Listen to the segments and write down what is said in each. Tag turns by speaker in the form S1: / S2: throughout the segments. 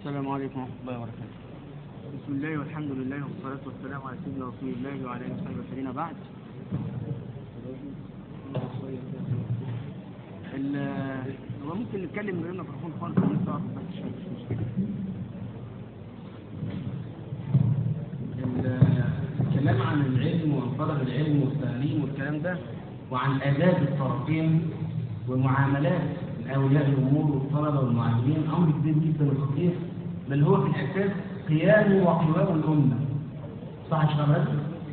S1: السلام عليكم ورحمة الله وبركاته بسم الله والحمد لله والصلاة والسلام على سيدنا رسول الله وعلى آله وصحبه وسلم بعد ال- هو ممكن نتكلم من غير ميكروفون خالص ونقطع بس مش مش مشكلة ال- الكلام عن العلم وانطلب العلم والتعليم والكلام ده وعن آداب الطرفين ومعاملات أولياء الأمور والطلبة والمعلمين أمر كبير جدا وخطير بل هو في الأساس قيام وقوام الأمة صح يا شباب؟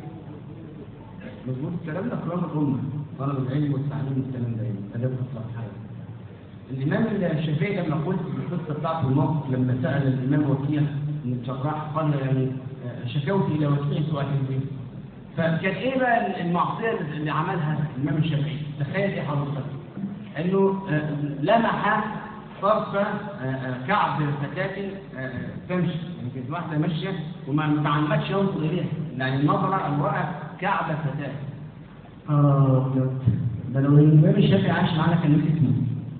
S1: مظبوط الكلام ده قيام الأمة طلب العلم والتعليم والكلام ده يعني آداب الصالحات الإمام الشافعي لما قلت القصة بتاعته الموقف لما سأل الإمام وكيع من الجراح قال يعني آه، شكوت إلى وكيع سؤال البيت فكان إيه بقى المعصية اللي عملها الإمام الشافعي؟ تخيل إيه حضرتك؟ انه آه، لمح طرف آه، آه، كعب فتاة آه، آه، تمشي يعني كانت واحدة ماشية وما ما تعمدش ينظر إليها يعني النظرة أو رأى كعب فتاة آه ده لو الإمام الشافعي عاش معانا كان نسي اسمه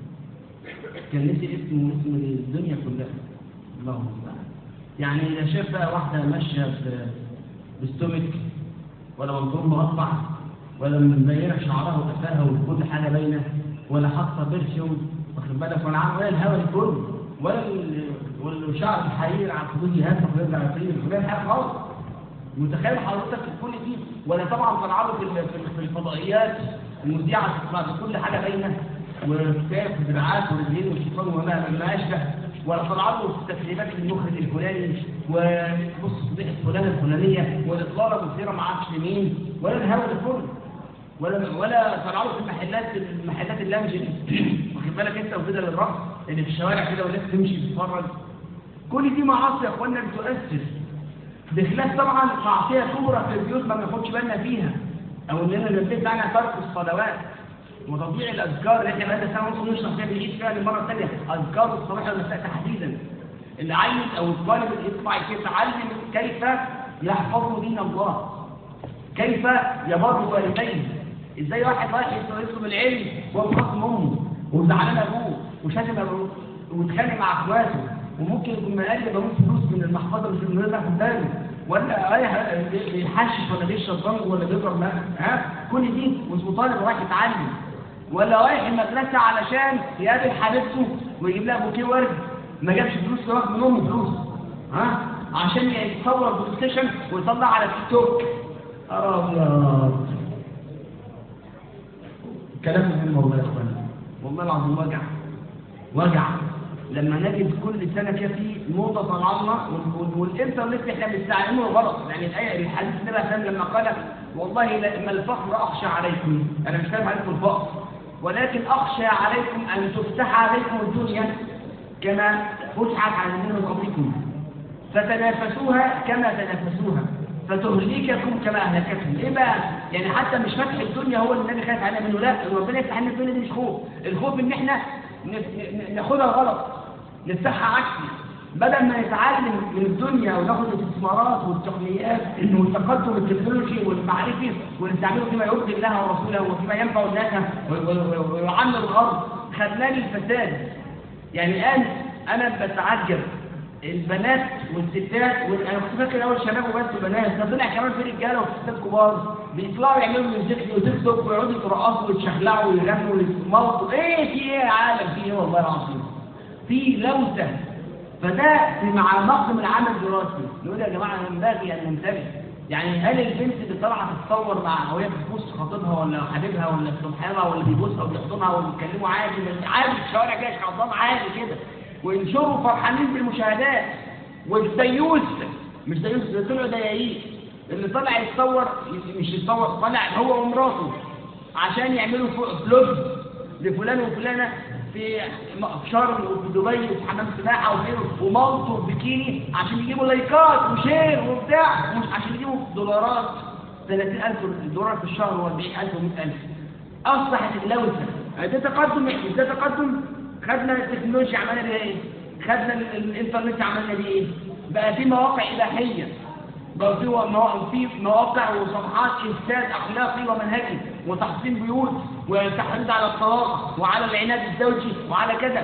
S1: كان نسي اسمه واسم الدنيا كلها اللهم المستعان يعني إذا شاف بقى واحدة ماشية ب- بستومك ولا منظور مربع ولا مبينة شعرها وقفاها وكل حاجة باينة ولا حاطة برفيوم واخد بالك ولا عامل ولا الهوا الكل ولا ال- ولا شعر الحرير على الخدود يهفق ويرجع يطير ولا حاجة خالص متخيل حضرتك كل دي ولا طبعا طلع له في ال- في- في الفضائيات المذيعة تطلع بكل حاجة باينة وكتاف ودراعات ورجلين وشيطان وما ما أشبه ولا طلع له في تسريبات المخرج الفلاني وبص فضيحة فلانة الفلانية والإطلالة مثيرة ما عادش لمين ولا الهوا الكل ولا ولا طلعوا في المحلات المحلات اللانج واخد بالك انت وكده للرقص اللي في الشوارع كده والناس تمشي تتفرج كل دي معاصي يا اخوانا بتؤثر بخلاف طبعا معصيه كبرى في البيوت ما بناخدش بالنا فيها او اننا ننبه عنها ترك الصلوات وتضييع الاذكار اللي احنا بقالنا سنه ونص نشرح فيها بنعيد فيها للمره الثانيه اذكار الصباح والمساء تحديدا اللي عايز او الطالب اللي يطلع يتعلم كيف يحفظ دين الله كيف يبر والديه ازاي واحد رايح يطلب العلم وهو خصم امه وزعلان ابوه وشاتم ابوه واتخانق مع اخواته وممكن يكون مقلب ابوه فلوس من المحفظه مش من غير ما ياخد باله ولا رايح بيحشش ولا بيشرب ضمج ولا بيضرب ماء ها كل دي واسمه طالب رايح يتعلم ولا رايح المدرسه علشان يقابل حبيبته ويجيب لها بوكيه ورد ما جابش فلوس وراح من امه فلوس ها عشان يتصور بلاي ستيشن ويطلع على تيك توك ابيض كلام مهم والله يا اخوانا والله العظيم وجع وجع لما نجد كل سنه كده في موضه طالعه لنا وال- وال- والانترنت احنا بنستعمله غلط يعني الايه الحديث النبي صلى الله عليه وسلم لما قال والله لا- ما الفقر اخشى عليكم انا مش فاهم عليكم الفقر ولكن اخشى عليكم ان تفتح عليكم الدنيا كما فتحت على الذين من قبلكم فتنافسوها كما تنافسوها فتهلككم كما اهلكتهم ايه بقى يعني حتى مش فتح الدنيا هو اللي النبي خايف علينا منه لا ربنا يفتح لنا الدنيا دي مش خوف الخوف ان احنا ن- ن- ناخدها غلط نفتحها عكسي بدل ما نتعلم من الدنيا وناخد الاستثمارات والتقنيات والتقدم التكنولوجي والمعرفي ونستعمله فيما يرضي الله ورسوله وفيما ينفع الناس و- و- ويعمر الارض خدناه للفساد يعني الان انا بتعجب البنات والستات وال- انا كنت فاكر اول شباب وبنات وبنات ده طلع كمان في رجاله وستات كبار بيطلعوا يعملوا ميوزك وتيك توك ويقعدوا يرقصوا ويتشخلعوا ويغنوا ويتمرطوا ايه في ايه يا عالم في ايه والله العظيم في لوثه فده في مع نقد من العمل الدراسي نقول يا جماعه ينبغي ان ننتبه يعني هل البنت اللي طالعه تتصور مع وهي بتبوس خطيبها ولا حبيبها ولا صاحبها ولا بيبوسها وبيحضنها ولا بيتكلموا عادي من- عادي في الشوارع كده شعبان عادي كده وينشروا فرحانين بالمشاهدات والديوس مش ديوس ده طلعوا ديايس اللي طالع يتصور مش يتصور طالع هو ومراته عشان يعملوا فو- فلوج لفلان وفلانه في م- في شرم وفي دبي وفي حمام سباحه وغيره ومالطو وبكيني عشان يجيبوا لايكات وشير وبتاع مش عشان يجيبوا دولارات 30000 دولار في الشهر و40000 و100000 اصبحت اللوثه ده تقدم يعني ده تقدم خدنا التكنولوجيا عملنا بيها ايه؟ خدنا ال- الانترنت عملنا بيه ايه؟ بقى في مواقع اباحيه بقى في مواقع في مواقع وصفحات افساد اخلاقي ومنهجي وتحصين بيوت وتحريض على الطلاق وعلى العناد الزوجي وعلى كذا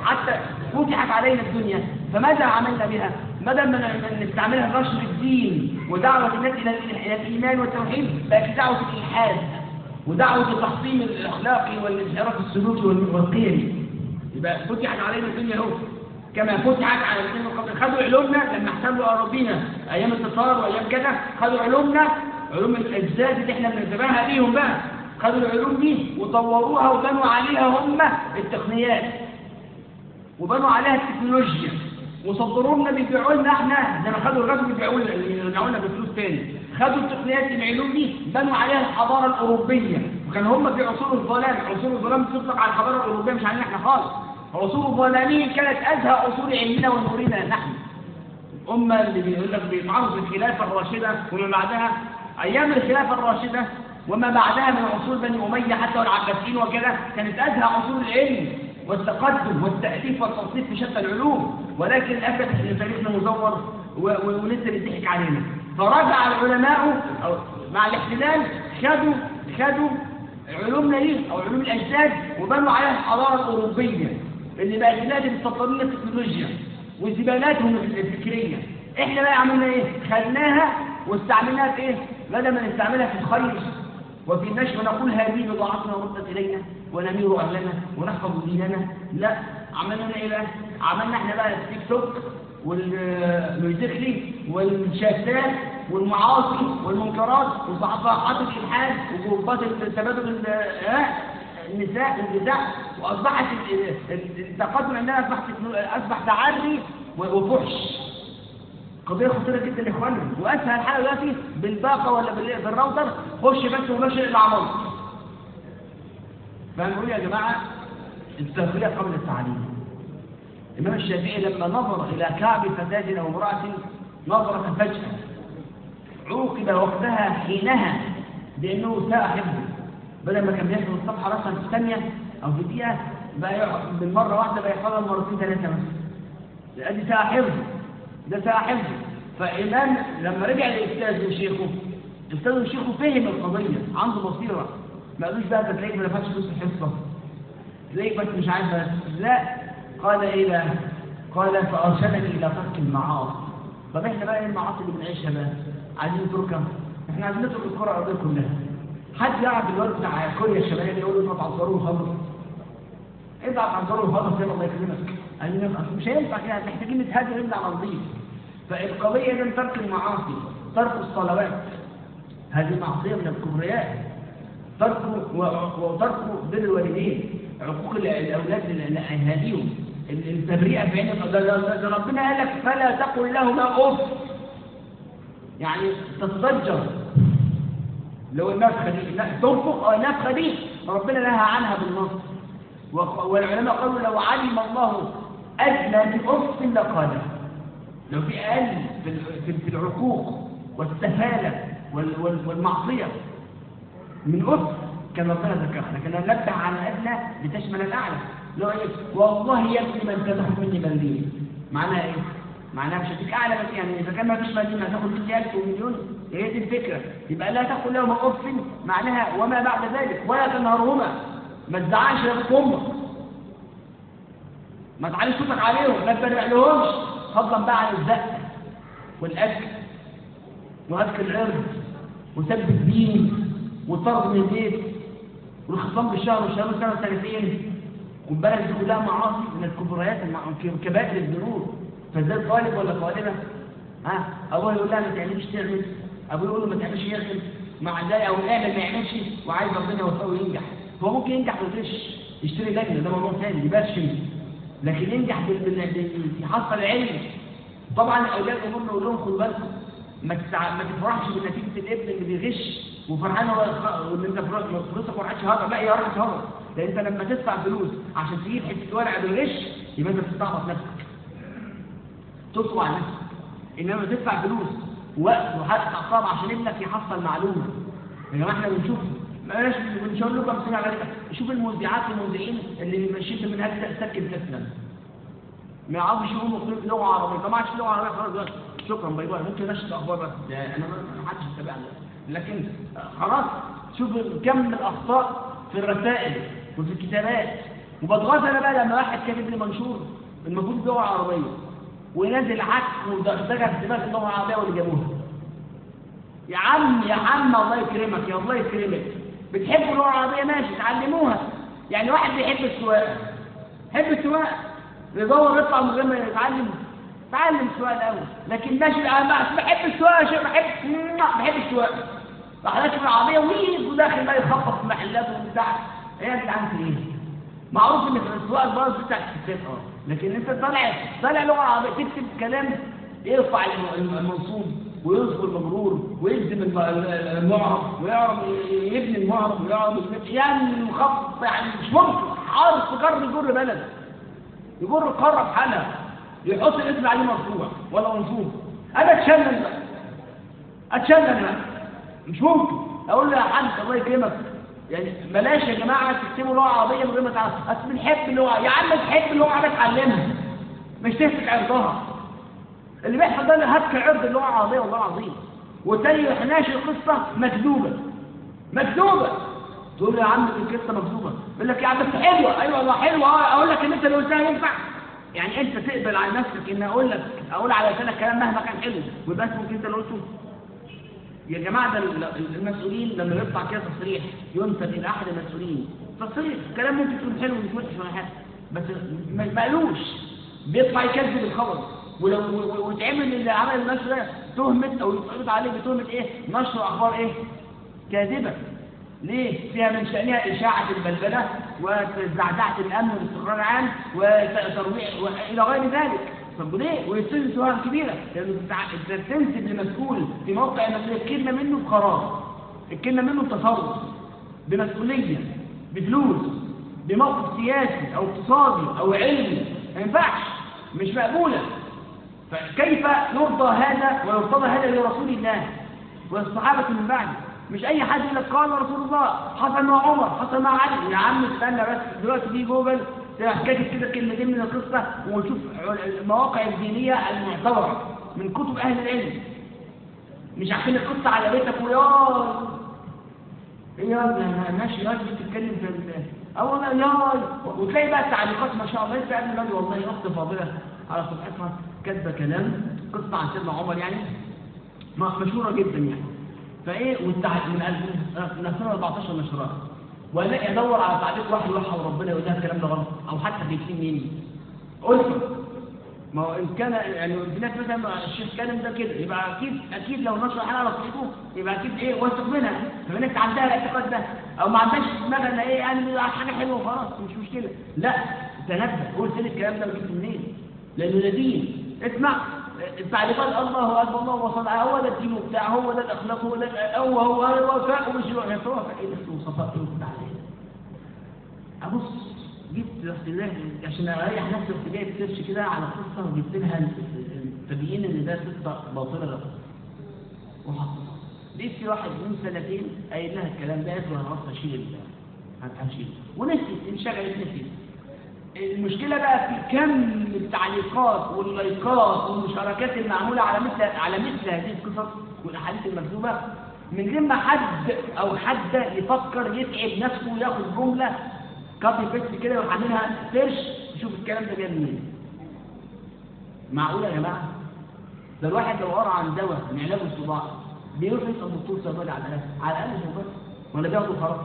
S1: حتى فتحت علينا الدنيا فماذا عملنا بها بدل ما نستعملها نشر الدين ودعوة الناس إلى الإيمان والتوحيد بقت دعوة الإلحاد ودعوة التحطيم الأخلاقي والانحراف السلوكي والقيمي يبقى فتحت علينا الدنيا اهو كما فتحت على الدنيا قبل خدوا علومنا لما احتلوا أراضينا أيام التتار وأيام كذا خدوا علومنا علوم الأجساد اللي احنا بنتبعها بيهم بقى خدوا العلوم دي وطوروها وبنوا عليها هم التقنيات وبنوا عليها التكنولوجيا وصدروا لنا بيبيعوا لنا احنا زي ما خدوا الغزو بيبيعوا لنا يرجعوا لنا بفلوس تاني خدوا التقنيات العلوم دي بنوا عليها الحضاره الاوروبيه وكان هم في عصور الظلام عصور الظلام تطلق على الحضاره الاوروبيه مش علينا احنا خالص عصور الظلامين كانت ازهى عصور علمنا ونورنا نحن الامه اللي بيقول لك بيطعنوا في الخلافه الراشده ومن بعدها ايام الخلافه الراشده وما بعدها من عصور بني اميه حتى والعباسيين وكذا كانت ازهى عصور العلم والتقدم والتأليف والتصنيف في شتى العلوم ولكن للأسف تاريخنا مزور ولسه بيضحك علينا فرجع العلماء أو مع الاحتلال خدوا خدوا علومنا دي أو علوم الأجساد وبنوا عليها الحضارة الأوروبية اللي بقت بلاد مستقرين التكنولوجيا وزبالاتهم الفكرية احنا بقى عملنا ايه؟ خدناها واستعملناها في ايه؟ بدل ما نستعملها في الخير وفي النشر نقول هذه بضاعتنا ردت إلينا ونمير أهلنا ونحفظ ديننا لا عملنا ايه بقى؟ عملنا احنا بقى التيك توك والميوزيكلي والشاشات والمعاصي والمنكرات وصفحات الإلحاد وجروبات تبادل النساء والنساء وأصبحت التقدم عندنا أصبح أصبح تعري وفحش قضية خطيرة جدا يا اخوانا واسهل حاجة دلوقتي بالباقة ولا بالراوتر خش بس ومشي الاعمار فهنقول يا جماعة التغذية قبل التعليم الإمام الشافعي لما نظر إلى كعب فتاة أو امرأة نظرة فجأة عوقب وقتها حينها بأنه ساء حفظه بدل ما كان بيحفظ الصفحة مثلا في ثانية أو في دقيقة بقى من مرة واحدة بقى يحفظها مرتين ثلاثة مثلا دي ساء حفظه ده ساء حفظه فإمام لما رجع لأستاذه وشيخه أستاذه وشيخه فهم القضية عنده بصيرة ما قالوش بقى تلاقيك ما نفعش فلوس الحصة تلاقيك بس مش عارف لا قال ايه بقى قال فارشدني الى ترك المعاصي طب احنا بقى ايه المعاصي اللي بنعيشها بقى عايزين نتركها احنا عايزين نترك الكره الارضيه كلها حد يعرف الواد بتاع كوريا الشماليه يقول له اضغط على الزرار وخلص اضغط على الزرار وخلص يلا الله يكرمك قال مش هينفع كده محتاجين نتهاجر نبدا على نظيف فالقضيه اذا ترك المعاصي ترك الصلوات هذه معصيه من الكبريات ترك وترك بر الوالدين عقوق الأولاد لأهاليهم التبرئة في عين ده ربنا قال لك فلا تقل لهما أف يعني تتضجر لو النفخة دي لا تنفخ النفخة دي ربنا نهى عنها بالنص والعلماء قالوا لو علم الله أدنى بأف لقال لو في أقل في العقوق والسفالة والمعصية من أف كان ربنا ذكرها لكن ننبه على الأدنى لتشمل الأعلى لو إيه والله يا ابني ما أنت تاخد مني مليون معناها إيه؟ معناها مش هديك أعلى بس يعني إذا كان ما فيش مليون هتاخد مني 1000 ومليون هي دي الفكرة يبقى لا تقل لهم أف معناها وما بعد ذلك ولا تنهرهما ما تزعلش يا أمك ما تعليش صوتك عليهم ما تبرع لهمش فضلا بقى عن الزق والأكل وهتك العرض وسب الدين والطرد من البيت والخصام بالشهر والشهر سنة سنتين والبلد دي كلها معاصي من الكبريات كبائر الذنوب فازاي طالب ولا طالبة ها ابوه يقول لها ما تعملش تعمل ابوه يقول له ما تعملش يعمل مع ذلك او اعمل ما يعملش وعايز ربنا يوفقه وينجح هو ممكن ينجح ويغش يشتري لجنه ده موضوع ثاني يبرشم لكن ينجح يحصل علم طبعا الاولاد الامور نقول لهم خدوا بالكم ما ما تفرحش بنتيجه الابن اللي بيغش وفرحان هو وان انت فلوسك ما راحتش هدر لا هي راحت هدر لان انت لما تدفع فلوس عشان تجيب حته ورقه بالغش يبقى انت بتستعبط نفسك تطوع على نفسك انما تدفع فلوس وقت وحتى اعصاب عشان ابنك يحصل معلومه يا جماعه احنا بنشوف بلاش مش هقول لكم امثله على شوف المذيعات والمذيعين اللي مشيت من هذا سكن تسلم ما يعرفش يقولوا لغه عربيه طب ما عادش لغه عربيه خلاص دلوقتي شكرا باي باي ممكن نشر الاخبار بس انا ما حدش يتابعني لكن خلاص شوف كم الاخطاء في الرسائل وفي الكتابات وبتغاظ انا بقى لما واحد كاتب لي منشور المفروض اللغه العربيه وينزل عك ودغدغه في دماغ اللغه العربيه واللي جابوها يا عم يا عم الله يكرمك يا الله يكرمك بتحبوا اللغه العربيه ماشي تعلموها يعني واحد بيحب السواقه يحب السواقه يدور يطلع من غير ما يتعلم تعلم السواقه الاول لكن ماشي انا بحب السواقه شيء بحب بحب السواقه راح راكب العربيه ويجي وداخل بقى يخبط في محلات وبتاع ايه يا جدعان في ايه؟ معروف ان السواقه الباص بتاع الستات اه لكن انت طالع طالع لغه عربيه تكتب كلام يرفع المنصوب ويذكر المجرور ويجزم المعرب ويعرف يبني المعرب ويعرف يعني مخفض يعني مش ممكن عارف تجر يجر بلد يجر القاره بحالها يحط الاسم عليه مرفوع ولا منصوب انا اتشنن بقى اتشنن بقى مش ممكن اقول له يا حاج الله يكرمك يعني بلاش يا جماعه تكتبوا لغه عربيه من غير ما تعرفوا اصل بنحب اللغه يا عم تحب اللغه عربيه تعلمها مش تهتك عرضها اللي بيحصل ده هتك عرض اللغه العربيه والله العظيم والتاني يحناش القصه مكذوبه مكذوبه تقول له يا عم دي القصه مكذوبه يقول لك يا عم بس حلوه ايوه والله حلوه اقول لك ان انت لو قلتها ينفع يعني انت تقبل على نفسك ان اقول لك اقول على لسانك كلام مهما كان حلو ويبقى اسمك انت اللي قلته يا جماعة ده المسؤولين لما يطلع كده تصريح ينسب إلى أحد المسؤولين تصريح كلام ممكن يكون حلو ومش وحش ولا حاجة بس ما قالوش بيطلع يكذب الخبر ولو ويتعمل اللي عمل النشر ده تهمة أو يتقبض عليه بتهمة إيه؟ نشر أخبار إيه؟ كاذبة ليه؟ فيها من شأنها إشاعة البلبلة وزعزعة الأمن والاستقرار العام وترويع إلى غير ذلك طب ليه؟ ويصير سؤال كبيرة لأنه أنت تنسب لمسؤول في موقع المسؤولية الكلمة منه بقرار الكلمة منه بتصرف بمسؤولية بفلوس بموقف سياسي أو اقتصادي أو علمي ما ينفعش مش مقبولة فكيف يرضى هذا ويرتضى هذا لرسول الله والصحابة من بعده مش أي حد يقول لك قال رسول الله حصل مع عمر حصل مع علي يا عم استنى بس دلوقتي في جوجل كاتب كده كلمتين من القصة ونشوف المواقع الدينية المعتبرة من كتب أهل العلم مش عارفين القصة على بيتك ويا ايه يا ابني ماشي يا ابني بتتكلم في ال اولا يا وتلاقي بقى التعليقات ما شاء الله لسه قبل ما والله اخت فاضله على صفحتها كاتبه كلام قصه عن سيدنا عمر يعني مشهوره جدا يعني فايه والتعليق من 2014 نشرها والاقي ادور على تعليق واحد يوحى وربنا يقول لها الكلام ده غلط او حتى بيكتب مني قلت ما هو ان كان يعني البنات مثلا الشيخ كلام ده كده يبقى اكيد اكيد لو نشر حاجه على صحيحه يبقى اكيد ايه واثق منها فبنت عندها الاعتقاد ده او ما عندهاش في دماغها ان ايه يعني حاجه حلوه وخلاص مش مشكله لا تنبه قول فين الكلام ده وجبت منين لانه ده دين اسمع التعليقات الله اكبر الله وصل هو ده الدين بتاع هو ده الاخلاق هو ده هو هو هو الوفاء ومش الوفاء ايه ده الوصفات ايه وبتاع ابص جبت رحت الله عشان اريح نفسي رحت جايب سيرش كده على قصه وجبت لها التبيين ان ده قصه باطله لا وحطيتها لقيت في واحد من سنتين قايل لها الكلام ده قالت له انا اصلا اشيل هشيل ونسيت انشغلت نسيت المشكلة بقى في كم التعليقات واللايكات والمشاركات المعمولة على مثل على مثل هذه القصص والأحاديث المكتوبة من غير ما حد أو حد يفكر يتعب نفسه وياخد جملة كوبي بيست كده ويروح عاملها سيرش يشوف الكلام ده جاي منين. معقولة يا جماعة؟ ده الواحد لو قرأ عن دواء من علاج الصداع بيروح يسأل دكتور صيدلي على الأقل على الأقل صيدلي ولا بياخده خلاص؟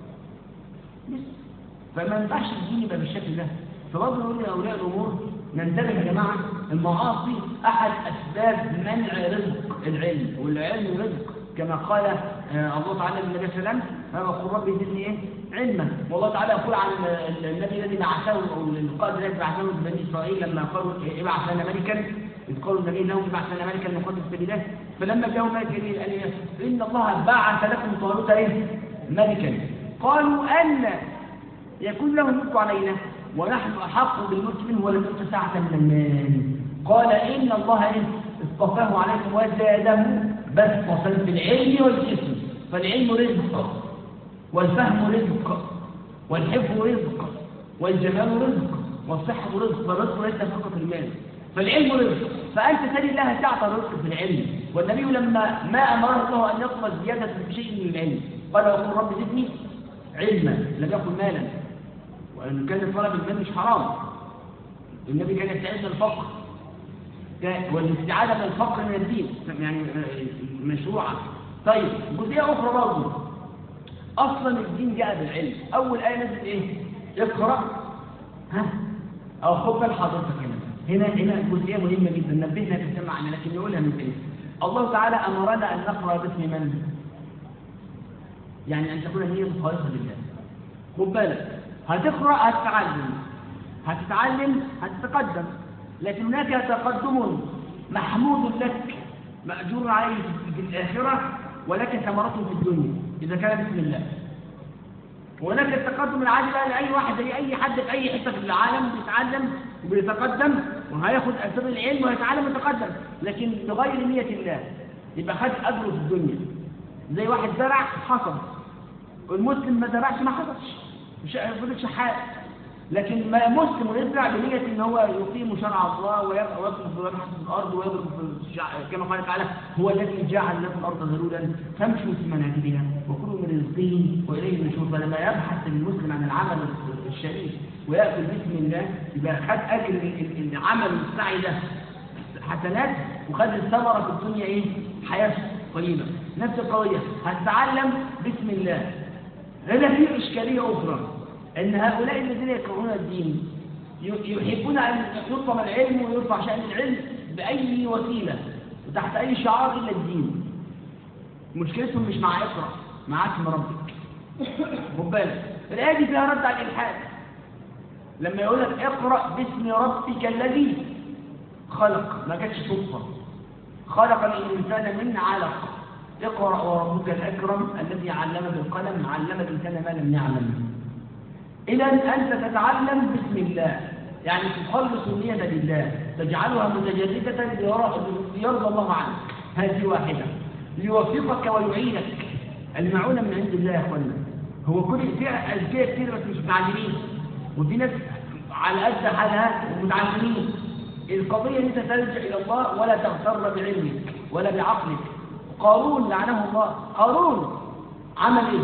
S1: فما ينفعش الدين يبقى بالشكل ده فبرضه نقول لاولياء الامور ننتبه يا جماعه المعاصي احد اسباب منع رزق العلم والعلم رزق كما قال آه الله تعالى للنبي صلى الله عليه وسلم انا بقول ربي زدني ايه علما والله تعالى يقول عن النبي الذي بعثه او القائد الذي بعثه بني اسرائيل لما قالوا ابعث لنا ملكا إذ قالوا النبي له ابعث لنا ملكا نقاتل في سبيل الله فلما جاءوا ملك قال ان الله بعث لكم طالوت ايه ملكا قالوا ان يكون له الملك علينا ونحن أحق بالملك منه ولم يؤت ساعة من المال قال إن الله إن اصطفاه عليكم وزاده بسطة في العلم والجسم فالعلم رزق والفهم رزق والحفظ رزق والجمال رزق والصحة رزق والرزق ليس فقط المال فالعلم رزق فأنت سل الله سعة الرزق في العلم والنبي لما ما أمره الله أن يطلب زيادة في شيء من العلم قال وقل رب زدني علما لم يقل مالا وان كان طلب المال مش حرام النبي كان يستعيذ الفقر والاستعاذة من الفقر من الدين يعني مشروعة طيب جزئية أخرى برضه أصلا الدين جاء بالعلم أول آية نزلت إيه؟ اقرأ ها أو خد بال حضرتك هنا هنا هنا جزئية مهمة جدا نبهنا في السمع لكن نقولها من تاني الله تعالى أمرنا أن نقرأ باسم من؟ يعني أن تكون هي خالصة لله خد بالك هتقرأ هتتعلم هتتعلم هتتقدم لكن هناك تقدم محمود لك مأجور عليه في الآخرة ولك ثمرته في الدنيا إذا كان بسم الله وهناك التقدم العادي بقى لأي واحد زي أي حد في أي حتة في العالم بيتعلم وبيتقدم وهياخد أسباب العلم ويتعلم ويتقدم لكن بغير نية الله يبقى خد أجره في الدنيا زي واحد زرع حصد والمسلم ما زرعش ما حصدش مش هيفضل شحات لكن ما مسلم ويزرع بنية ان هو يقيم شرع الله ويطلب ويبحث في الارض ويضرب في الشع... كما قال تعالى هو الذي جعل لكم الارض ذلولا فامشوا في مناكبها وكلوا من رزقه واليه النشور فلما يبحث المسلم عن العمل الشريف ويأكل باسم الله يبقى خد اجر العمل السعي ده حسنات وخد الثمرة في الدنيا ايه؟ حياة طيبة نفس القضية هتتعلم باسم الله هنا في إشكالية أخرى أن هؤلاء الذين يكرهون الدين يحبون أن يطلب العلم ويرفع شأن العلم بأي وسيلة وتحت أي شعار إلا الدين مشكلتهم مش مع اقرأ مع اسم ربك خد بالك الآية دي فيها رد على الإلحاد لما يقول لك اقرأ باسم ربك الذي خلق ما كانتش صدفة خلق الإنسان من علق اقرأ وربك الأكرم الذي علم بالقلم علم الإنسان ما لم يعلم إذا أنت تتعلم باسم الله يعني تخلص النية لله تجعلها متجردة ليرضى الله عنك هذه واحدة ليوفقك ويعينك المعونة من عند الله يا أخوانا هو كل في أزكية كتير بس مش متعلمين وفي ناس على قد حالها ومتعلمين القضية أن أنت تلجأ إلى الله ولا تغتر بعلمك ولا بعقلك قارون لعنه الله قارون عمل إيه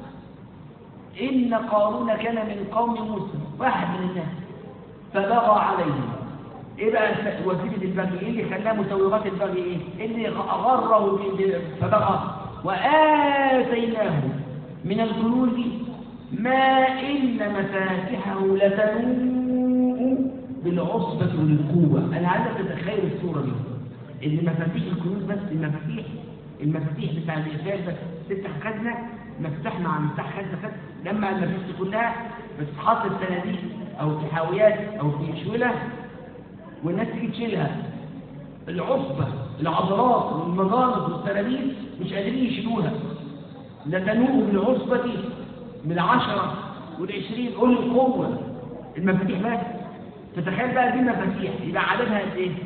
S1: إن قارون كان من قوم موسى واحد من الناس فبغى عليهم إيه بقى وسيلة البغي إيه اللي خلاه مسوغات البغي إيه إيه اللي غره فبغى وآتيناه من الكنوز ما إن مفاتحه لتنوء بالعصبة والقوة أنا عايزك تتخيل الصورة دي إن مفاتيح الكنوز بس المفاتيح المفاتيح بتاع الإنسان بس تفتح خزنة مفتاح مع مفتاح خزنة خزنة لما المفاتيح كلها بتتحط في صناديق أو في حاويات أو في شولة والناس تيجي تشيلها العصبة العضلات والمجارد والسرابيل مش قادرين يشيلوها لتنوء بالعصبة بالعشرة والعشرين قول القوة المفاتيح بس تتخيل بقى دي مفاتيح يبقى عددها قد ايه؟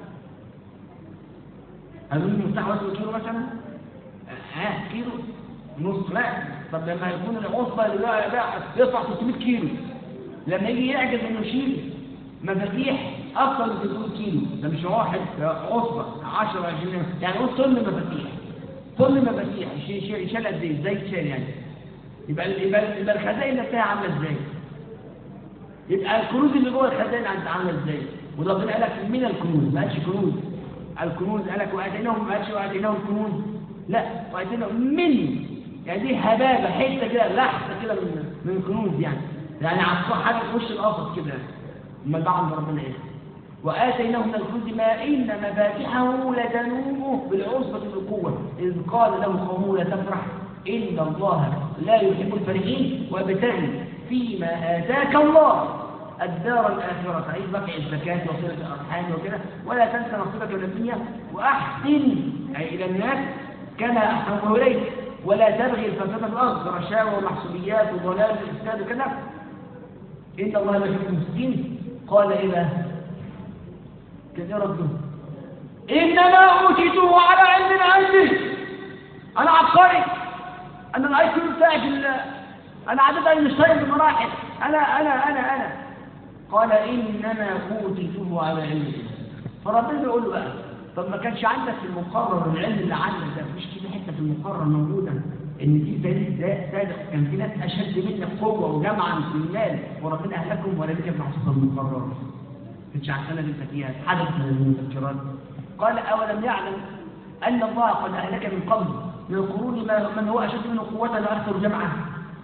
S1: قالوا لي مفتاح وزنه كيلو مثلا؟ ها كيلو نص لا طب لما يكون العصبة اللي بقى بقى يطلع 600 كيلو لما يجي يعجز انه يشيل مفاتيح اكثر من 300 كيلو ده مش واحد عصبة 10 20 يعني قول طن مفاتيح طن مفاتيح يشيل قد ايه؟ ازاي يتشال يعني؟ يبقى يبقى يبقى الخزائن نفسها عامله ازاي؟ يبقى الكنوز اللي جوه الخزائن انت عامله ازاي؟ وده ربنا قال لك من الكنوز ما قالش كنوز الكنوز قال لك واتيناهم ما قالش واتيناهم كنوز لا واتيناهم من يعني دي هبابه حته كده لحظه كده من من الكنوز يعني يعني عصا حاجه في وش القفص كده امال بعد ربنا ايه؟ وآتيناه من الكنوز ما إن مفاتحه لتنوء بالعصبة بالقوة إذ قال له قومه لا تفرح إن الله لا يحب الفرحين وابتغي فيما آتاك الله الدار الآخرة عيد بقع الزكاة وصلة الأرحام وكذا ولا تنسى نصيبك من الدنيا وأحسن أي إلى الناس كما أحسنوا إليك ولا تبغي الفساد في الأرض رشاوى ومحسوبيات وضلال والإفساد وكذا إن الله لا يحب المسكين قال إيه بقى؟ كده رده إنما أوتيته على علم عندي أنا عبقري أنا الآي كيو بتاعي في أنا عدد أينشتاين بمراحل أنا أنا أنا أنا قال إنما أوتيته على علم فربنا بيقول له بقى طب ما كانش عندك في المقرر العلم اللي عندك ده مش كده حته في المقرر موجوده ان في دليل سابق كان في ناس اشد منك قوه وجمعا في المال وربنا اهلكهم ولا بك محسوسا مقرر مش عشان اللي انت فيها حدث من المذكرات قال اولم يعلم ان الله قد اهلك من قبل من القرون من هو اشد منه قوه واكثر جمعا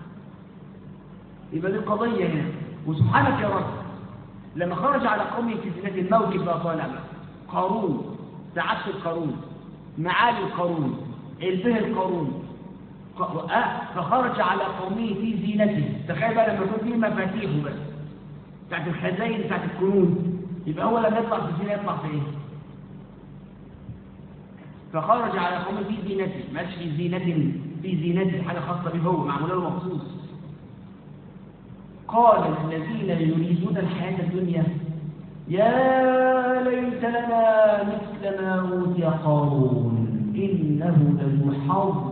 S1: يبقى دي قضيه هنا وسبحانك يا رب لما خرج على قومه في سنه الموكب بقى طالع قارون سعاده القارون معالي القارون البه القارون فخرج على قومه في زينته تخيل بقى لما يكون فيه مفاتيحه بس بتاعت الخزائن بتاعت الكنوز يبقى هو لما يطلع في الزينه يطلع في ايه؟ فخرج على قومه في زينته ماشي في زينة في زينته حاجه خاصه به هو معموله له مخصوص قال الذين يريدون الحياه الدنيا يا ليت لنا مثل ما اوتي قارون انه لذو حظ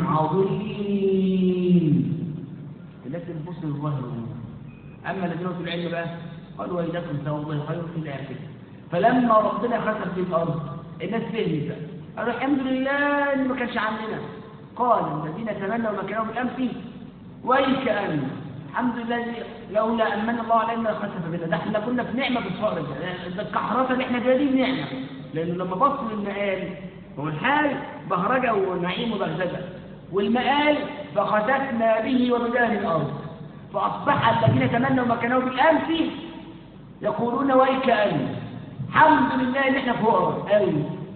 S1: عظيم التي البصر الظاهر اما الذين اوتوا العلم بقى قالوا ويلكم ثواب الله خير الى اخره فلما ربنا خسف في الارض الناس فهمت بقى قالوا الحمد لله ان ما كانش عندنا قال الذين تمنوا مكانهم بالامس ويكأن الحمد لله لولا امن الله علينا خسف بنا ده احنا كنا في نعمه في الفقر ده ده الكحرته اللي احنا فيها دي نعمه لانه لما بصوا للمقال هو الحال بهرجه ونعيم وبغزجه والمقال فخسفنا به وبدار الارض فاصبح الذين تمنوا مكانهم بالامس يقولون ويكأن الحمد لله ان احنا فقراء قوي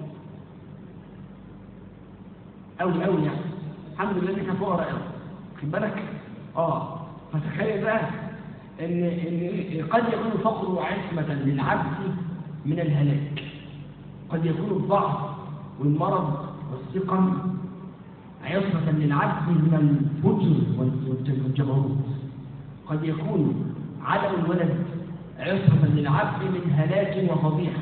S1: قوي قوي يعني الحمد لله ان احنا فقراء قوي خد بالك اه فتخيل بقى ان ان قد يكون الفقر عصمه للعبد من الهلاك قد يكون الضعف والمرض والسقم عصمه للعبد من الفجر والجبروت قد يكون عدم الولد عصمه للعبد من هلاك وفضيحه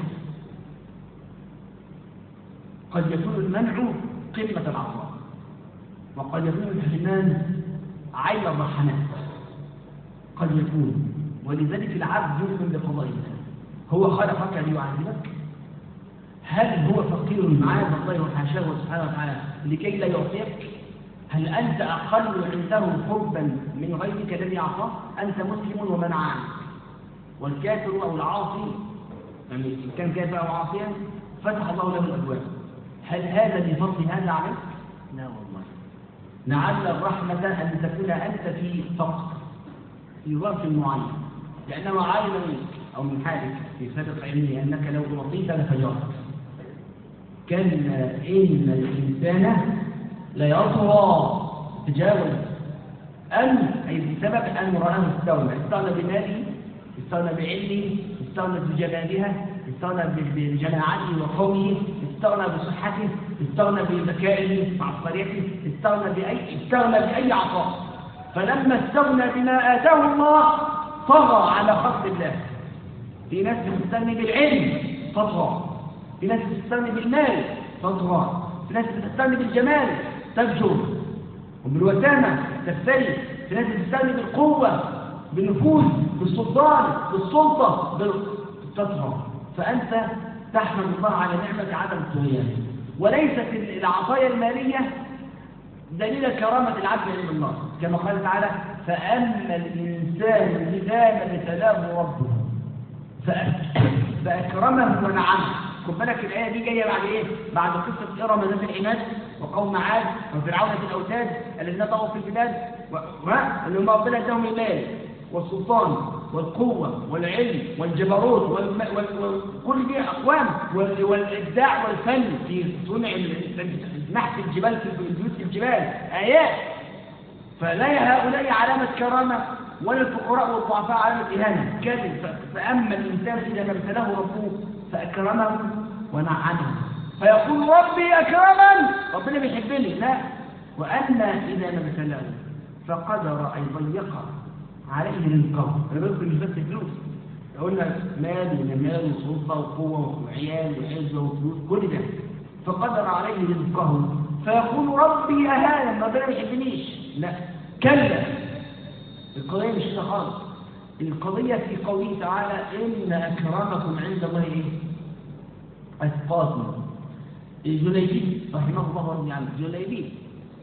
S1: قد يكون المنع قمه العطاء وقد يكون الحرمان عين الرحمات قد يكون ولذلك العبد يؤمن بقضاء الله هو خلقك ليعذبك هل هو فقير معاذ الله وحاشاه سبحانه وتعالى لكي لا يعطيك هل أنت أقل عنده حبا من غيرك الذي أعطاه أنت مسلم ومن عنك والكافر أو العاصي يعني إن كان كافر أو عاصيا فتح الله له الأبواب هل هذا بفضل هذا عليك؟ لا والله لعل الرحمة أن تكون أنت في فقر في ظرف معين لأنه عالم منك أو من حالك في سابق علمه أنك لو أعطيت لفجرت كان إن الإنسان ليطغى تجاوز أن أي بسبب أن رآه استغنى استغنى بماله استغنى بعلمه استغنى بجمالها استغنى بجماعته وقومه استغنى بصحته استغنى بذكائه وعبقريته استغنى بأي استغنى بأي عطاء فلما استغنى بما آتاه الله طغى على خلق الله في ناس بتستغني بالعلم تطغى في ناس بتستغني بالمال تطغى في ناس بتستغني بالجمال تفجر وبالوسامة تفتري في ناس بتستغني بالقوة بالنفوذ بالسلطان بالسلطة تطغى فأنت تحمد الله على نعمة عدم الطغيان وليست العطايا المالية دليل كرامة العبد عند الله كما قال تعالى فأما الإنسان إذا ما ابتلاه ربه فأكرمه ونعمه خد بالك الآية دي جاية بعد إيه؟ بعد قصة إرم ذات العماد وقوم عاد وفرعون في الأوتاد الذين طغوا في البلاد وأن هم ربنا اداهم المال والسلطان والقوة والعلم والجبروت وكل دي أقوام والإبداع والفن في صنع نحت الجبال في بيوت الجبال آيات فلا هؤلاء علامة كرامة ولا الفقراء والضعفاء علامة إهانة كذب فأما الإنسان إذا ما ابتلاه ربه فأكرمه ونعمه فيقول ربي أكرمن ربنا بيحبني لا وأما إذا ما ابتلاه فقدر أن يضيق عليه رزقه الرزق مش بس فلوس قلنا مال وجمال وسلطة وقوة وعيال وعزة وفلوس كل ده فقدر عليه رزقه فيقول ربي أهانا ربنا ما يحبنيش لا كلا القضية مش كده خالص القضية في قوله تعالى إن أكرمكم عند الله إيه؟ أتقاكم الجليبي رحمه الله ورضي عنه الجليبي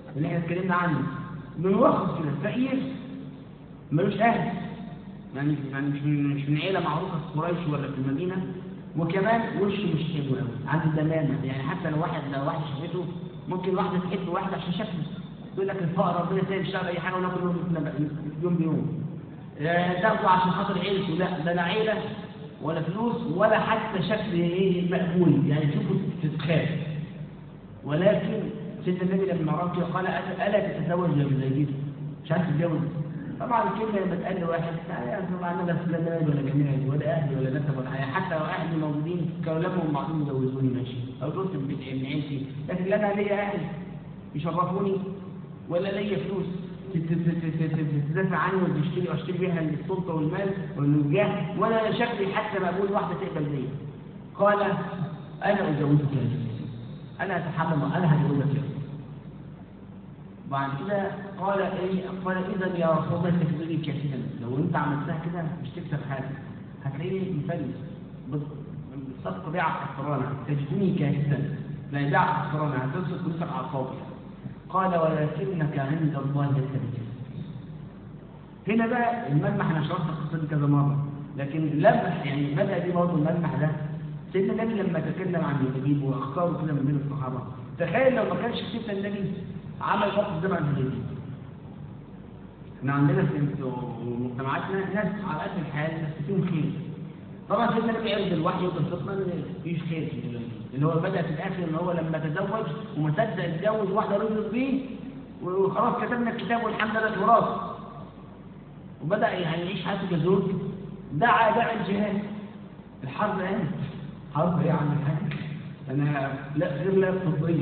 S1: اللي احنا اتكلمنا عنه من وسط كده فقير ملوش اهل يعني يعني مش من مش من عيله معروفه في قريش ولا في المدينه وكمان وشه مش حلو قوي عنده دمامه يعني حتى لو واحد لو واحد شافته ممكن واحده تحب واحد عشان شكله تقول لك الفقر ربنا سايب يشتغل اي حاجه وناكل يوم يوم بيوم آه، تاخده عشان خاطر عيلته لا ده لا عيله ولا فلوس ولا حتى شكل ايه مقبول يعني تشوفه تتخاف ولكن سيدنا النبي لما رأى قال الا تتزوج يا زيد مش عارف تتجوز طبعا الكلمه لما تقال لواحد يعني طبعا انا لا لا مال ولا جميع ولا اهلي ولا نسب ولا حاجه حتى لو اهلي موجودين كانوا لهم بعضهم يجوزوني ماشي او قلت من عيلتي لكن لا انا ليا اهل يشرفوني ولا ليا فلوس تدافع عني وتشتري واشتري بيها السلطه والمال والجاه ولا شكلي حتى مقبول واحده تقبل بيا قال انا ازوجك يا انا اتحمل انا هجوزك يا بعد كده قال ايه قال اذا يا رسول الله تكفيني كثيرا لو انت عملتها كده مش تكسب حاجه هتلاقيني مفلس بالصدق بيع خسرانه تجدني كاهدا لا يبيع خسرانه هتصرف فلوسك على الفاضي قال ولكنك عند الله يثبت هنا بقى الملمح انا شرحت القصه دي كذا مره لكن لمح يعني بدا دي برضه الملمح ده سيدنا النبي لما تكلم عن النبي واختاروا كده من بين الصحابه تخيل لو ما كانش سيدنا النبي عمل موقف ده مع النبي احنا عندنا في مجتمعاتنا ناس على قد الحال بس فيهم خير طبعا سيدنا النبي عرض الوحي وقصتنا ان مفيش خير في الدنيا اللي هو بدا في الاخر ان هو لما تزوج وما صدق يتجوز واحده رزق بيه وخلاص كتبنا الكتاب والحمد لله تراث وبدا يعني يعيش حياته كزوج دعا دعا الجهاد الحرب قامت حرب ايه يا عم الحاج انا لا غير لا طبيه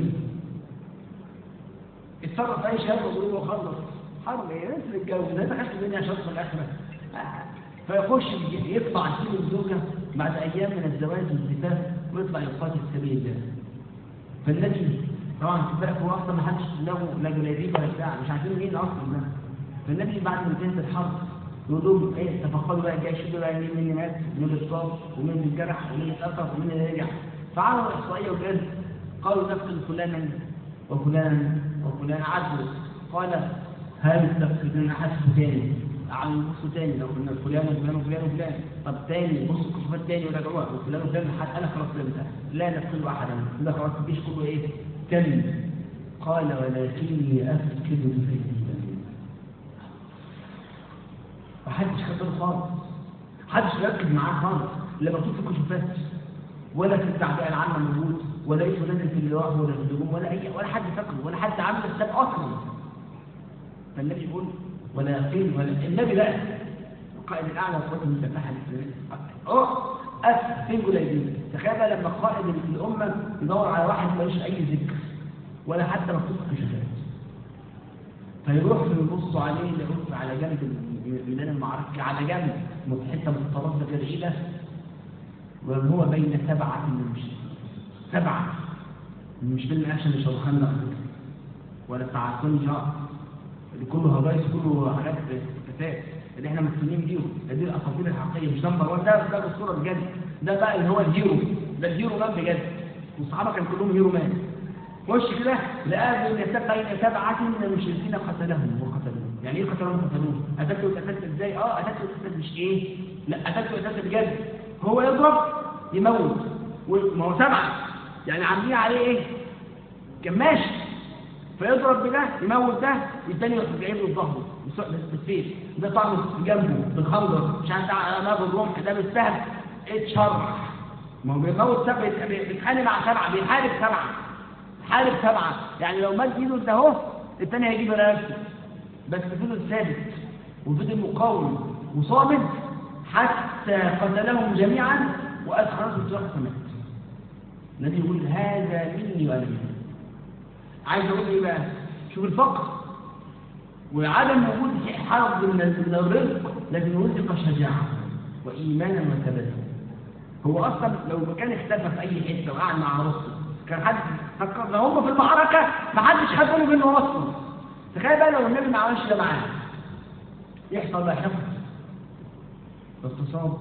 S1: اتصرف اي شاب وقول له خلص حرب ايه انت تتجوز ده دخلت الدنيا عشان في الاخره فيخش يطلع سيب الزوجه بعد ايام من الزواج والزفاف ويطلع يقاتل سبيل الله فالنبي طبعا اتفاق هو اصلا ما حدش له لا جلابيب ولا بتاع مش عارفين مين اصلا ده فالنبي بعد ما انتهت الحرب يقول لهم ايه تفقدوا بقى الجيش دول مين اللي مات ومين اللي اتصاب ومين اللي اتجرح ومين اللي اتأثر ومين اللي رجع فعملوا احصائيه وجد قالوا نقتل فلانا وفلانا وفلانا عدوا قال هل تفقدون حسب تاني على النص تاني لو قلنا فلان وفلان وفلان وفلان طب تاني بصوا الكشوفات تاني ورجعوها وفلان وفلان لحد انا خلاص فهمتها لا نفقد احدا ده خلاص الجيش كله ايه كلمه قال ولكني افقد بفيدي محدش خد باله خالص محدش ركز معاه خالص لا مكتوب في الكشوفات ولا في التعبئه العامه موجود ولا اسمه نازل في اللواء ولا في الهجوم ولا اي ولا حد فاكره ولا حد عامل حساب اصلا فالنبي يقول ولا يقين ولا النبي بقى القائد الاعلى للقوات المسلحه الاسلاميه اه اسفل جليبيه تخيل بقى لما قائد الامه يدور على واحد ملوش اي ذكر ولا حتى مكتوب في الكشوفات فيروح يبصوا عليه يروح على جنب ميدان المعركة على جنب حتة متطرفة بعيدة وهو بين سبعة من المشركين سبعة مش فيلم أكشن مش خندق ولا بتاع كل شهر اللي كله هجايز كله حاجات كتاب اللي احنا مسلمين بيهم دي الاساطير الحقيقيه مش نمبر 1 ده ده الصوره بجد ده بقى اللي هو الهيرو ده الهيرو مان بجد والصحابه كانوا كلهم هيرو مان خش كده لقى بين سبعة من المشركين قتلهم وقتلوه يعني ايه قتلهم قتلوه قتلته واتقتلت ازاي اه قتلته واتقتلت مش ايه لا قتلته واتقتلت بجد هو يضرب يموت ما هو سبعة يعني عاملين عليه ايه كماش فيضرب بده يموت ده الثاني يروح جايب له ظهره بالسيف ده طعم جنبه بالخنجر مش عارف ده بالرمح ده بالسهم اتشرح ما هو بيموت سبعة بيتخانق مع سبعة بيحارب سبعة حارب سبعة يعني لو مد ايده ده اهو الثاني هيجيب رقبته بس فضل ثابت وفضل مقاوم وصامد حتى قتلهم جميعا وادخلته الجرح فمات النبي يقول هذا مني وانا مني عايز اقول ايه بقى شوف الفقر وعدم وجود حرب من الرزق لكن رزق شجاعه وايمانا وثباتا هو اصلا لو كان اختفى في اي حته وقعد مع رسله كان حد فكر لو هم في المعركه ما حدش خد باله منه اصلا تخيل بقى لو النبي ما عملش ده معاه يحصل بقى حفظ اغتصاب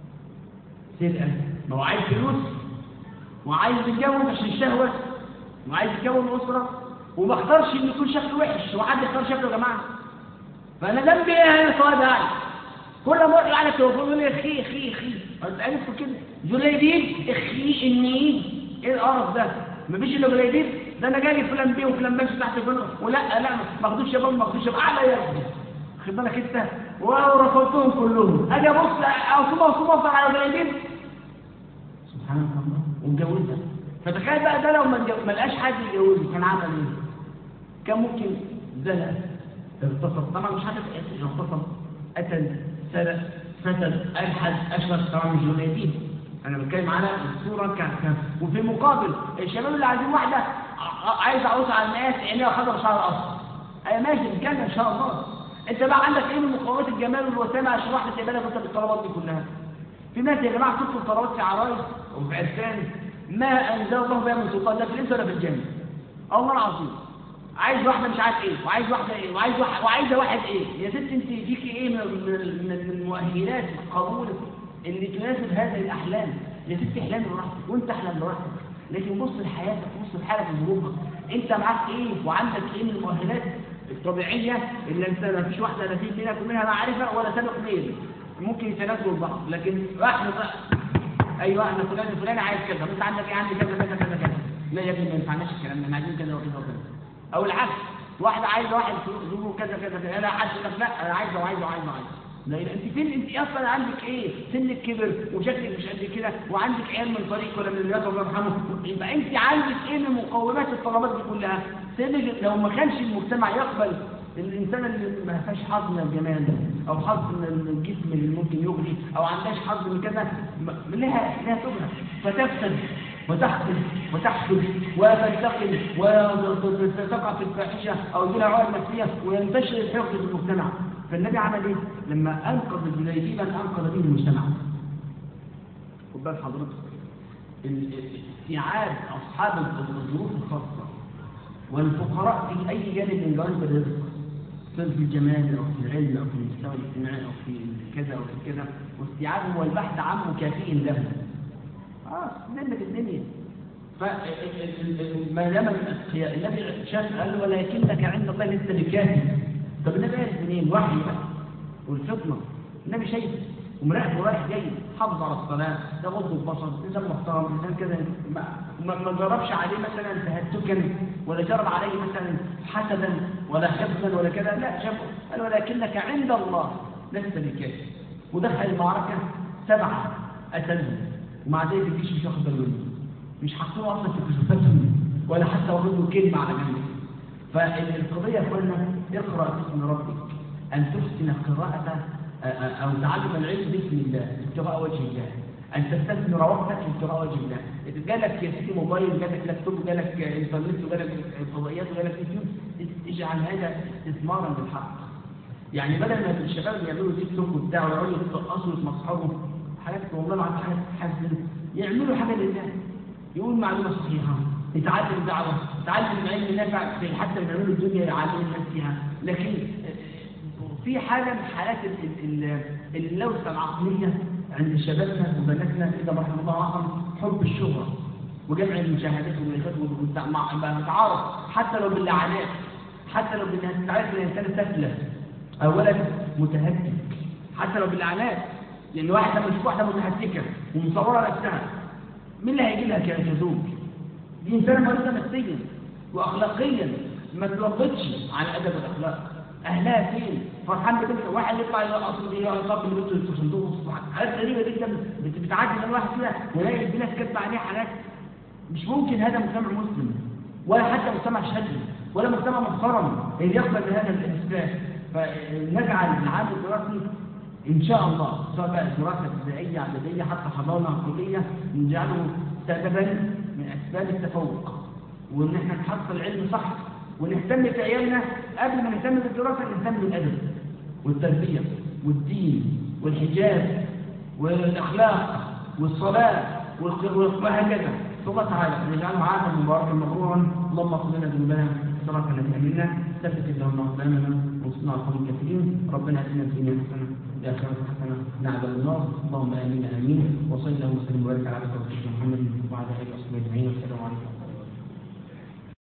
S1: سرقه ما هو عايز فلوس وعايز يتجوز عشان الشهوه وعايز يكون اسره وما اختارش ان يكون شكله وحش وحد يختار شكله يا جماعه فانا ذنبي ايه انا سؤال يعني كل ما اروح على التليفون يقول لي اخي اخي اخي عرفت كده جليبيب اخي اني ايه القرف ده مفيش الا جليبيب ده انا جاي فلان بيه وفلان ماشي تحت فلان ولا لا ما اخدوش يا بابا ما اخدوش اعلى يا ابني خد بالك انت ورفضتهم كلهم اجي ابص اصوم اصوم افضل على جليبيب سبحان الله واتجوزها فتخيل بقى ده لو ما ما لقاش حد يتجوزه كان عمل ايه؟ كان ممكن زنق اغتصب طبعا مش حاجه اغتصب قتل سرق فتل الحد اشرف طبعا مش جنيدين انا بتكلم على الصوره كان وفي مقابل الشباب اللي عايزين واحده عايز عروسه على الناس عينيها خضرا شعر اصفر اي ماشي الجنه ان شاء الله انت بقى عندك ايه من مقومات الجمال والوسامه عشان واحده تقبل لك انت بالطلبات دي كلها في ناس يا جماعه تطلب طلبات في عرايس وفي عرسان ما انزل الله بها من سلطان لا في الانس ولا في الجنه الله العظيم عايز واحده مش عارف ايه وعايز واحده ايه وعايز واحد وعايزه واحد ايه يا ست انت فيكي ايه من من من المؤهلات القبول اللي تناسب هذه الاحلام يا ست احلام براحتك وانت احلم براحتك لكن بص لحياتك بص لحالك وظروفك انت معاك ايه وعندك ايه من المؤهلات الطبيعيه اللي انت ما فيش واحده لا في بينك وبينها معرفه ولا سابق ميل ممكن يتناسبوا لبعض لكن احنا بقى ايوه انا فلان فلان عايز كذا انت عندك ايه عندي كذا كذا كذا كذا لا يا ابني ما ينفعناش الكلام ده احنا عايزين كذا وكذا وكذا او العكس واحده عايزه واحد ظروفه كذا كذا كذا انا حد يقول لك لا انا عايزه وعايزه وعايزه وعايزه لا انت فين انت اصلا عندك ايه سنك كبر وشكلك مش قد كده وعندك عيال من طريق ولا من الرياض الله يرحمه يبقى انت عندك ايه من مقومات الطلبات دي كلها سنك لو ما كانش المجتمع يقبل الانسان اللي ما فيهاش حظ من الجمال او حظ من الجسم اللي ممكن يغري او عندهاش حظ من كذا لها لها تبهى فتفسد وتحقد وتحسد وتنتقل وتقع في الفاحشه او يجي لها عقد نفسيه وينتشر الحقد في المجتمع فالنبي عمل ايه؟ لما انقذ الجليبيب انقذ به المجتمع خد بال حضرتك استيعاب اصحاب الظروف الخاصه والفقراء في اي جانب من جوانب الرزق سواء في الجمال او في العلم او في المستوى الاجتماعي او في كذا او في كذا واستيعابهم والبحث عن مكافئ لهم اه ذلك الدنيا فما دام الاتقياء النبي شاف قال ولكنك عند الله لسه بكافي طب النبي عرف منين؟ وحي بقى والفطنه النبي شايف ومراقب رايح جاي حافظ على الصلاه ده غض البصر انسان محترم انسان كذا ما, ما جربش عليه مثلا تهتكا ولا جرب عليه مثلا حسدا ولا حفظا ولا كذا لا شافه قال ولكنك عند الله لست بكافي ودخل المعركه سبعه قتلهم ومع ذلك الجيش مش واخد باله منه مش حاطينه اصلا في كشوفاتهم ولا حتى واخد له كلمه على جنب فالقضيه يا اخوانا اقرا باسم ربك ان تحسن قراءه او تعلم العلم باسم الله ابتغاء وجه الله ان تستثمر وقتك ابتغاء وجه الله اذا جالك يا سيدي موبايل جالك لابتوب جالك انترنت وجالك فضائيات وجالك يوتيوب اجعل هذا استثمارا بالحق يعني بدل ما الشباب اللي يعملوا تيك توك وبتاع ويقعدوا يتقصوا ويتمسحروا حاجات والله العظيم حاجات تحزن يعملوا حاجه لله يقول معلومه صحيحه يتعلم دعوه يتعلم علم نافع في حتى من علوم الدنيا يعلم الناس فيها لكن في حاله من حالات اللوثه العقليه عند شبابنا وبناتنا اذا ما رحم الله عنهم حب الشهره وجمع المشاهدات والملاكات والتعارف حتى لو باللعنات حتى لو بالناس تعرف الانسان سفله او ولد متهكك حتى لو باللعنات لان واحد لما يشوف واحده متهككه ومصوره نفسها مين اللي هيجي لها كزوج؟ دي انسانه مريضه نفسيا واخلاقيا ما تربطش على الادب والاخلاق اهلها فين؟ فرحان ببنت واحد يطلع يرقص يقبل بنته في صندوق حاجات غريبه جدا بتعدي من واحد كده ويلاقي البنات كاتبه عليها حاجات مش ممكن هذا مجتمع مسلم ولا حتى مجتمع شرعي ولا مجتمع محترم اللي يقبل بهذا الاسلام فنجعل العام الدراسي ان شاء الله سواء بقى دراسه ابتدائيه اعداديه حتى حضانه كليه نجعله سببا من اسباب التفوق وان احنا نحصل علم صح ونهتم في عيالنا قبل ما نهتم بالدراسه نهتم بالادب والتربيه والدين والحجاب والاخلاق والصلاه وهكذا الله تعالى نجعله عادا مباركا مبرورا اللهم اغفر لنا ذنوبنا صراط الذين امنا ثبت اللهم اقدامنا وانصرنا على القوم الكافرين ربنا اتنا في الدنيا حسنه وفي الاخره حسنه نعبد النار اللهم امين امين وصلى اللهم وسلم وبارك على عبدك محمد وعلى اله وصحبه اجمعين والسلام عليكم